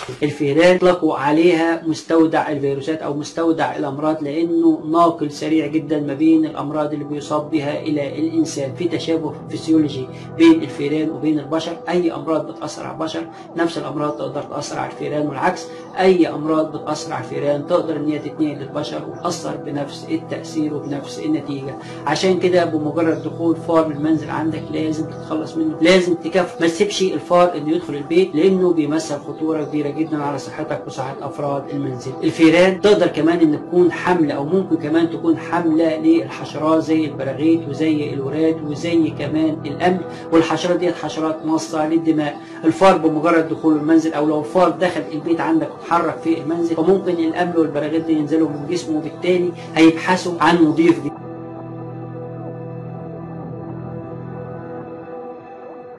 الفئران اطلقوا عليها مستودع الفيروسات او مستودع الامراض لانه ناقل سريع جدا ما بين الامراض اللي بيصاب بها الى الانسان في تشابه فسيولوجي بين الفئران وبين البشر اي امراض بتاثر على البشر نفس الامراض تقدر تاثر على الفئران والعكس اي امراض بتاثر على الفئران تقدر ان هي تتنقل للبشر وتاثر بنفس التاثير وبنفس النتيجه عشان كده بمجرد دخول فار من المنزل عندك لازم تتخلص منه لازم تكافئ ما تسيبش الفار انه يدخل البيت لانه بيمثل خطوره كبيره جدا على صحتك وصحه افراد المنزل الفيران تقدر كمان ان تكون حمله او ممكن كمان تكون حمله للحشرات زي البراغيث وزي الوراد وزي كمان الامل والحشرات ديت حشرات ماصه للدماء الفار بمجرد دخول المنزل او لو الفار دخل البيت عندك وتحرك في المنزل فممكن الامل والبراغيث دي ينزلوا من جسمه وبالتالي هيبحثوا عن مضيف جديد